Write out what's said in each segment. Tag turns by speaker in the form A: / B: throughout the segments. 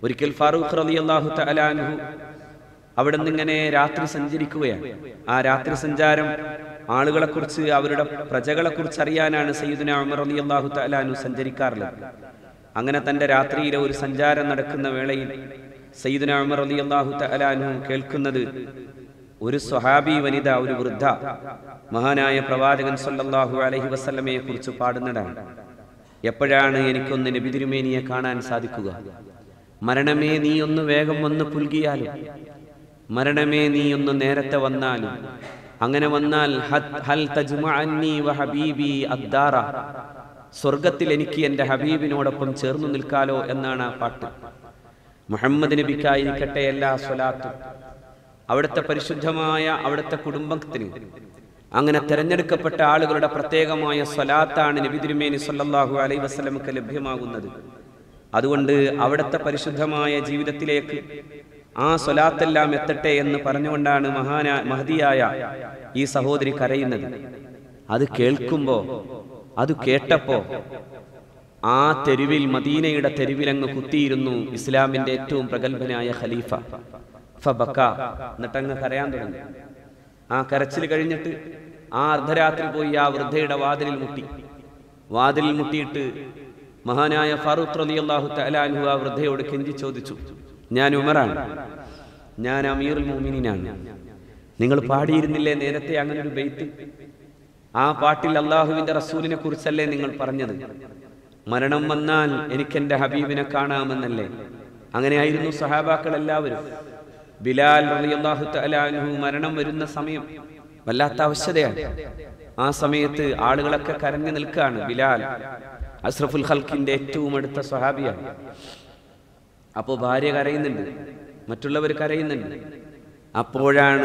A: ഒരിക്കൽ ഫാറൂഖ് റലി അള്ളാഹു തലാൻഹു അവിടെ നിന്നിങ്ങനെ രാത്രി സഞ്ചരിക്കുകയാണ് ആ രാത്രി സഞ്ചാരം ആളുകളെക്കുറിച്ച് അവരുടെ പ്രജകളെക്കുറിച്ച് അറിയാനാണ് സയ്യിദുന ഉമർ അലി അള്ളാഹു തലാനു സഞ്ചരിക്കാറുള്ളത് അങ്ങനെ തന്റെ രാത്രിയിലെ ഒരു സഞ്ചാരം നടക്കുന്ന വേളയിൽ സയ്യിദുന ഉമർ അലി അള്ളാഹു തലാനു കേൾക്കുന്നത് ഒരു സ്വഹാബി വനിത ഒരു വൃദ്ധ മഹാനായ പ്രവാചകൻ സല്ലല്ലാഹു അലൈഹി വസല്ലമയെ കുറിച്ച് പാടുന്നതാണ് എപ്പോഴാണ് എനിക്കൊന്ന് നബി തിരുമേനിയെ കാണാൻ സാധിക്കുക മരണമേ നീ ഒന്ന് വേഗം വന്ന് പുൽകിയാലും മരണമേ നീ ഒന്ന് നേരത്തെ വന്നാലും അങ്ങനെ വന്നാൽ ഹത്- ഹൽ തജ്മഅന്നി വ ഹബീബി അദ്ദാറ സ്വർഗത്തിൽ എനിക്ക് എൻ്റെ ഹബീബിനോടൊപ്പം ചേർന്നു നിൽക്കാലോ എന്നാണ് ആ പാട്ട് മുഹമ്മദ് നബിക്കായിരിക്കട്ടെ എല്ലാ സ്വലാത്തും അവിടുത്തെ പരിശുദ്ധമായ അവിടുത്തെ കുടുംബത്തിന് അങ്ങനെ തെരഞ്ഞെടുക്കപ്പെട്ട ആളുകളുടെ പ്രത്യേകമായ സ്വലാത്താണ് നബി തിരുമേനി സല്ലല്ലാഹു അലൈഹി വസല്ലമക്ക് ലഭ്യമാകുന്നത് അതുകൊണ്ട് അവിടുത്തെ പരിശുദ്ധമായ ജീവിതത്തിലേക്ക് ആ സ്വലാത്തെല്ലാം എത്തട്ടെ എന്ന് പറഞ്ഞുകൊണ്ടാണ് മഹാന മഹതിയായ ഈ സഹോദരി കരയുന്നത് അത് കേൾക്കുമ്പോ അത് കേട്ടപ്പോ ആ തെരുവിൽ മദീനയുടെ തെരുവിലങ്ങ് കുത്തിയിരുന്നു ഇസ്ലാമിന്റെ ഏറ്റവും പ്രഗത്ഭനായ ഖലീഫ ഫബക്ക എന്നിട്ടങ്ങ് കരയാൻ തുടങ്ങി ആ കരച്ചിൽ കഴിഞ്ഞിട്ട് ആ അർദ്ധരാത്രി പോയി ആ വൃദ്ധയുടെ വാതിലിൽ മുട്ടി വാതിലിൽ മുട്ടിയിട്ട് മഹാനായ ഫാറൂഖ് റലി അള്ളാഹു തലാൻഹു ആ വൃദ്ധയോട് കെഞ്ചി ചോദിച്ചു ഞാൻ ഉമറാണ് ഞാൻ അമീറുൽ മോമിനാണ് നിങ്ങൾ പാടിയിരുന്നില്ലേ നേരത്തെ അങ്ങനെ ഒരു ബെയ്ത്ത് ആ പാട്ടിൽ അള്ളാഹുവിന്റെ റസൂലിനെ കുറിച്ചല്ലേ നിങ്ങൾ പറഞ്ഞത് മരണം വന്നാൽ എനിക്ക് എന്റെ ഹബീബിനെ കാണാമെന്നല്ലേ അങ്ങനെയായിരുന്നു സഹാബാക്കൾ എല്ലാവരും ബിലാൽ റളിയല്ലാഹു തആല അൻഹു മരണം വരുന്ന സമയം വല്ലാത്ത അവശതയാണ് ആ സമയത്ത് ആളുകളൊക്കെ കരഞ്ഞു നിൽക്കുകയാണ് ബിലാൽ അഷ്റഫുൽ ഖൽക്കിന്റെ ഏറ്റവും അടുത്ത സ്വഹാബിയാണ് അപ്പോൾ ഭാര്യ കരയുന്നുണ്ട് മറ്റുള്ളവർ കരയുന്നുണ്ട് അപ്പോഴാണ്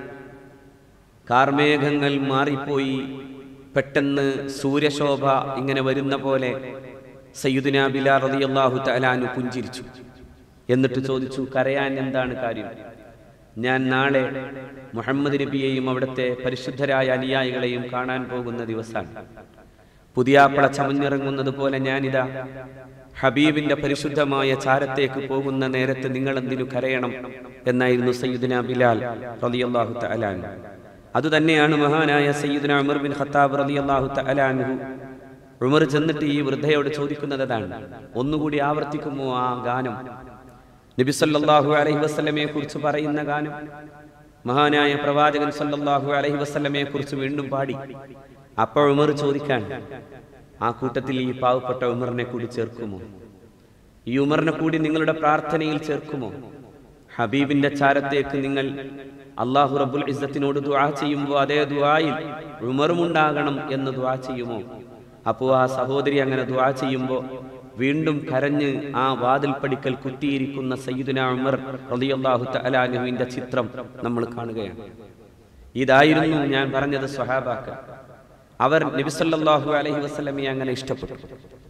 A: കാർമേഘങ്ങൾ മാറിപ്പോയി പെട്ടെന്ന് സൂര്യശോഭ ഇങ്ങനെ വരുന്ന പോലെ സയ്യിദുന ബിലാൽ റളിയല്ലാഹു തആലാനു പുഞ്ചിരിച്ചു എന്നിട്ട് ചോദിച്ചു കരയാൻ എന്താണ് കാര്യം ഞാൻ നാളെ മുഹമ്മദ് നബിയെയും അവിടുത്തെ പരിശുദ്ധരായ അനുയായികളെയും കാണാൻ പോകുന്ന ദിവസമാണ് പുതിയാപ്പള ചമഞ്ഞിറങ്ങുന്നത് പോലെ ഞാനിതാ ഹബീബിന്റെ പരിശുദ്ധമായ ചാരത്തേക്ക് പോകുന്ന നേരത്ത് നിങ്ങൾ എന്തിനു കരയണം എന്നായിരുന്നു സയ്യിദുന ബിലാൽ റളിയല്ലാഹു തആലാൻ അതുതന്നെയാണ് മഹാനായ സയ്യിദുന ഉമർ ബിൻ ഖത്താബ് റളിയല്ലാഹു തആലാൻഹു ഉമർ ചെന്നിട്ട് ഈ വൃദ്ധയോട് ചോദിക്കുന്നത് അതാണ് ഒന്നുകൂടി ആവർത്തിക്കുമോ ആ ഗാനം നബി സല്ലല്ലാഹു അലൈഹി വസല്ലമയെ കുറിച്ച് പറയുന്ന ഗാനം മഹാനായ പ്രവാചകൻ സല്ലല്ലാഹു അലൈഹി വസല്ലമയെ കുറിച്ച് വീണ്ടും പാടി അപ്പോൾ ഉമർ ചോദിക്കാൻ ആ കൂട്ടത്തിൽ ഈ പാവപ്പെട്ട ഉമറിനെ കൂടി ചേർക്കുമോ ഈ ഉമറിനെ കൂടി നിങ്ങളുടെ പ്രാർത്ഥനയിൽ ചേർക്കുമോ ഹബീബിന്റെ ചാരത്തേക്ക് നിങ്ങൾ അള്ളാഹു റബ്ബുൽ ഇസ്സത്തിനോട് ദുആ ചെയ്യുമ്പോൾ അതേ ദുആയിൽ ഉമറും ഉണ്ടാകണം എന്ന് ദുആ ചെയ്യുമോ അപ്പോൾ ആ സഹോദരി അങ്ങനെ ദുആ ചെയ്യുമ്പോൾ വീണ്ടും കരഞ്ഞ് ആ വാതിൽ പടിക്കൽ കുത്തിയിരിക്കുന്ന സയ്യിദുന ഉമർ റളിയല്ലാഹു തആലാനുവിന്റെ ചിത്രം നമ്മൾ കാണുകയാണ് ഇതായിരുന്നു ഞാൻ പറഞ്ഞത് സ്വഹാബാക്ക അവർ നബി സല്ലല്ലാഹു അലൈഹി വസല്ലമയെ അങ്ങനെ ഇഷ്ടപ്പെട്ടു